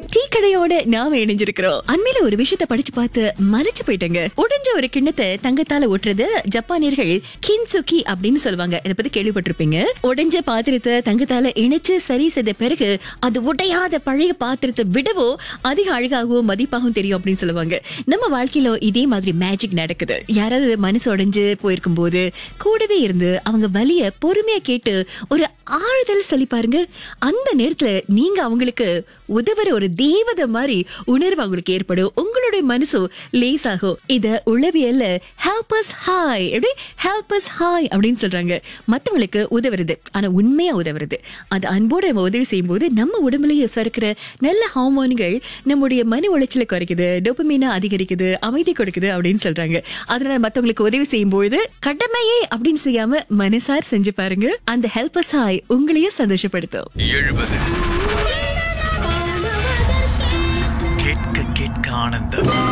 tea கடையோட நாம இணைஞ்சிருக்கிறோம் அண்மையில ஒரு விஷயத்த படிச்சு பார்த்து மலைச்சு போயிட்டேங்க உடைஞ்ச ஒரு கிண்ணத்தை தங்கத்தால ஒட்டுறது ஜப்பானியர்கள் கின்சுகி அப்படின்னு சொல்லுவாங்க இதை பத்தி கேள்விப்பட்டிருப்பீங்க உடைஞ்ச பாத்திரத்தை தங்கத்தால இணைச்சு சரி செய்த பிறகு அது உடையாத பழைய பாத்திரத்தை விடவோ அதிக அழகாகவும் மதிப்பாகவும் தெரியும் அப்படின்னு சொல்லுவாங்க நம்ம வாழ்க்கையில இதே மாதிரி மேஜிக் நடக்குது யாராவது மனசு உடைஞ்சு போயிருக்கும் போது கூடவே இருந்து அவங்க வலிய பொறுமையா கேட்டு ஒரு ஆறுதல் சொல்லி பாருங்க அந்த நேரத்துல நீங்க அவங்களுக்கு உதவுற ஒரு தேவதை மாதிரி உணர்வு அவங்களுக்கு ஏற்படும் உங்களுடைய மனசும் லேசாகும் இத உளவியல்ல ஹெல்பஸ் ஹாய் எப்படி ஹெல்பஸ் ஹாய் அப்படின்னு சொல்றாங்க மத்தவங்களுக்கு உதவுறது ஆனா உண்மையா உதவுறது அது அன்போட நம்ம உதவி செய்யும்போது நம்ம உடம்புலயே சுரக்கிற நல்ல ஹார்மோன்கள் நம்முடைய மன உளைச்சலை குறைக்குது டோபமீனா அதிகரிக்குது அமைதி கொடுக்குது அப்படின்னு சொல்றாங்க அதனால மத்தவங்களுக்கு உதவி செய்யும்போது கடமையே அப்படின்னு செய்யாம மனசார் செஞ்சு பாருங்க அந்த ஹெல்பஸ் ஹாய் உங்களையும் சந்தோஷப்படுத்தும் எழுபது கேட்க கேட்க ஆனந்தம்